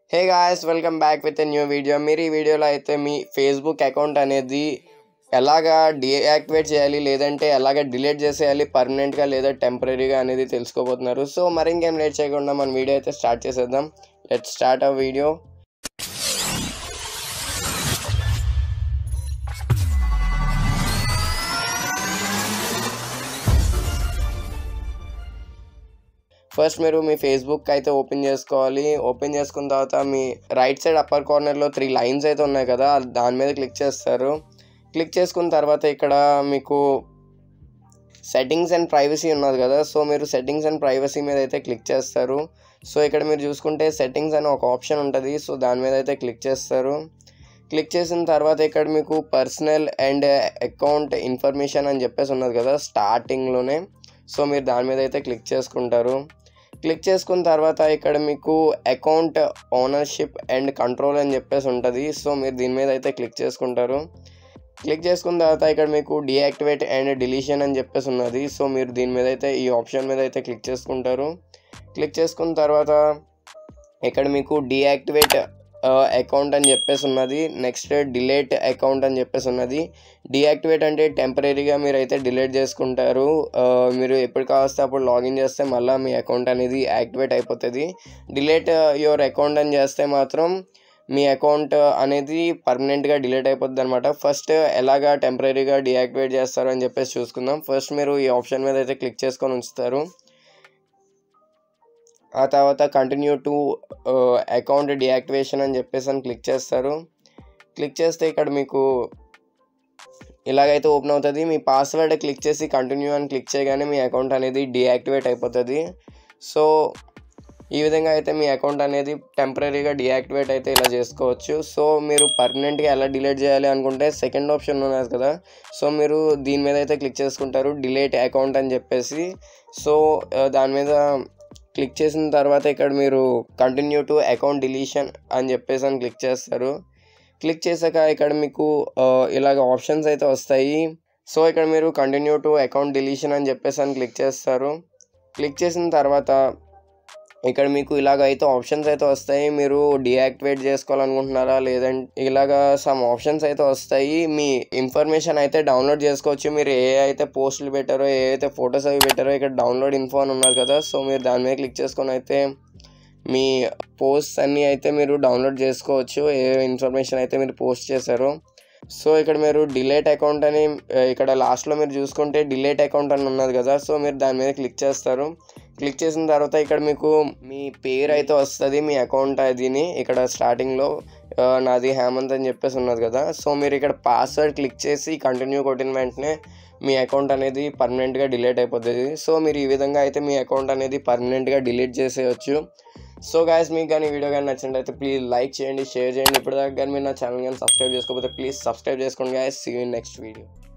hey guys welcome back with new video మీరు ఈ వీడియోలో అయితే మీ ఫేస్బుక్ అకౌంట్ అనేది ఎలాగా డియాక్టివేట్ చేయాలి లేదంటే ఎలాగ డిలీట్ చేసేయాలి పర్మనెంట్గా లేదా టెంపరీగా అనేది తెలుసుకోబోతున్నారు సో మరి ఇంకేం లేట్ చేయకుండా మన వీడియో అయితే స్టార్ట్ చేసేద్దాం let start a video first మీరు మీ ఫేస్బుక్ అయితే ఓపెన్ చేసుకోవాలి ఓపెన్ చేసుకున్న తర్వాత మీ రైట్ సైడ్ అప్పర్ కార్నర్లో త్రీ లైన్స్ అయితే ఉన్నాయి కదా దాని మీద క్లిక్ చేస్తారు క్లిక్ చేసుకున్న తర్వాత ఇక్కడ మీకు సెట్టింగ్స్ అండ్ ప్రైవసీ ఉన్నది కదా సో మీరు సెట్టింగ్స్ అండ్ ప్రైవసీ మీద అయితే క్లిక్ చేస్తారు సో ఇక్కడ మీరు చూసుకుంటే సెట్టింగ్స్ అని ఒక ఆప్షన్ ఉంటుంది సో దాని మీద అయితే క్లిక్ చేస్తారు క్లిక్ చేసిన తర్వాత ఇక్కడ మీకు పర్సనల్ అండ్ అకౌంట్ ఇన్ఫర్మేషన్ అని చెప్పేసి ఉన్నది కదా స్టార్టింగ్లోనే సో మీరు దాని మీద అయితే క్లిక్ చేసుకుంటారు క్లిక్ చేసుకున్న తర్వాత ఇక్కడ మీకు అకౌంట్ ఓనర్షిప్ అండ్ కంట్రోల్ అని చెప్పేసి ఉంటుంది సో మీరు దీని మీద అయితే క్లిక్ చేసుకుంటారు క్లిక్ చేసుకున్న తర్వాత ఇక్కడ మీకు డియాక్టివేట్ అండ్ డిలీషన్ అని చెప్పేసి ఉన్నది సో మీరు దీని మీద అయితే ఈ ఆప్షన్ మీద అయితే క్లిక్ చేసుకుంటారు క్లిక్ చేసుకున్న తర్వాత ఇక్కడ మీకు డియాక్టివేట్ అకౌంట్ అని చెప్పేసి ఉన్నది నెక్స్ట్ డిలేట్ అకౌంట్ అని చెప్పేసి ఉన్నది డియాక్టివేట్ అంటే టెంపరీగా మీరు అయితే డిలీట్ చేసుకుంటారు మీరు ఎప్పుడు కావస్తే అప్పుడు లాగిన్ చేస్తే మళ్ళీ మీ అకౌంట్ అనేది యాక్టివేట్ అయిపోతుంది డిలేట్ యువర్ అకౌంట్ అని చేస్తే మాత్రం మీ అకౌంట్ అనేది పర్మనెంట్గా డిలీట్ అయిపోద్ది అనమాట ఫస్ట్ ఎలాగా టెంపరీగా డియాక్టివేట్ చేస్తారు అని చెప్పేసి చూసుకుందాం ఫస్ట్ మీరు ఈ ఆప్షన్ మీద అయితే క్లిక్ చేసుకొని ఉంచుతారు ఆ తర్వాత కంటిన్యూ టు అకౌంట్ డియాక్టివేషన్ అని చెప్పేసి అని క్లిక్ చేస్తారు క్లిక్ చేస్తే ఇక్కడ మీకు ఇలాగైతే ఓపెన్ అవుతుంది మీ పాస్వర్డ్ క్లిక్ చేసి కంటిన్యూ అని క్లిక్ చేయగానే మీ అకౌంట్ అనేది డియాక్టివేట్ అయిపోతుంది సో ఈ విధంగా అయితే మీ అకౌంట్ అనేది టెంపరీగా డియాక్టివేట్ అయితే ఇలా చేసుకోవచ్చు సో మీరు పర్మనెంట్గా ఎలా డిలీట్ చేయాలి అనుకుంటే సెకండ్ ఆప్షన్ ఉన్నది కదా సో మీరు దీని మీద అయితే క్లిక్ చేసుకుంటారు డిలీట్ అకౌంట్ అని చెప్పేసి సో దాని మీద క్లిక్ చేసిన తర్వాత ఇక్కడ మీరు కంటిన్యూ టు అకౌంట్ డిలీషన్ అని చెప్పేసి అని క్లిక్ చేస్తారు క్లిక్ చేశాక ఇక్కడ మీకు ఇలాగ ఆప్షన్స్ అయితే వస్తాయి సో ఇక్కడ మీరు కంటిన్యూ టు అకౌంట్ డిలీషన్ అని చెప్పేసి అని క్లిక్ చేస్తారు క్లిక్ చేసిన తర్వాత ఇక్కడ మీకు ఇలాగ అయితే ఆప్షన్స్ అయితే వస్తాయి మీరు డియాక్టివేట్ చేసుకోవాలనుకుంటున్నారా లేదంటే ఇలాగ సమ్ ఆప్షన్స్ అయితే వస్తాయి మీ ఇన్ఫర్మేషన్ అయితే డౌన్లోడ్ చేసుకోవచ్చు మీరు ఏ అయితే పోస్టులు పెట్టారో ఏ అయితే ఫొటోస్ అవి పెట్టారో ఇక్కడ డౌన్లోడ్ ఇన్ఫో అని ఉన్నారు కదా సో మీరు దాని మీద క్లిక్ చేసుకొని అయితే మీ పోస్ట్ అన్నీ అయితే మీరు డౌన్లోడ్ చేసుకోవచ్చు ఏ ఇన్ఫర్మేషన్ అయితే మీరు పోస్ట్ చేశారో సో ఇక్కడ మీరు డిలేట్ అకౌంట్ అని ఇక్కడ లాస్ట్లో మీరు చూసుకుంటే డిలేట్ అకౌంట్ అని ఉన్నది కదా సో మీరు దాని మీద క్లిక్ చేస్తారు క్లిక్ చేసిన తర్వాత ఇక్కడ మీకు మీ పేరు అయితే వస్తుంది మీ అకౌంట్ అదిని ఇక్కడ స్టార్టింగ్లో నాది హేమంత్ అని చెప్పేసి ఉన్నది కదా సో మీరు ఇక్కడ పాస్వర్డ్ క్లిక్ చేసి కంటిన్యూ కొట్టిన వెంటనే మీ అకౌంట్ అనేది పర్మనెంట్గా డిలీట్ అయిపోతుంది సో మీరు ఈ విధంగా అయితే మీ అకౌంట్ అనేది పర్మనెంట్గా డిలీట్ చేసేయచ్చు సో గాయస్ మీకు కానీ వీడియో కానీ నచ్చినట్లయితే ప్లీజ్ లైక్ చేయండి షేర్ చేయండి ఇప్పటిదాకా కానీ మీరు నా ఛానల్ కానీ సబ్స్క్రైబ్ చేసుకోకపోతే ప్లీజ్ సబ్స్క్రైబ్ చేసుకోండి guys see you next video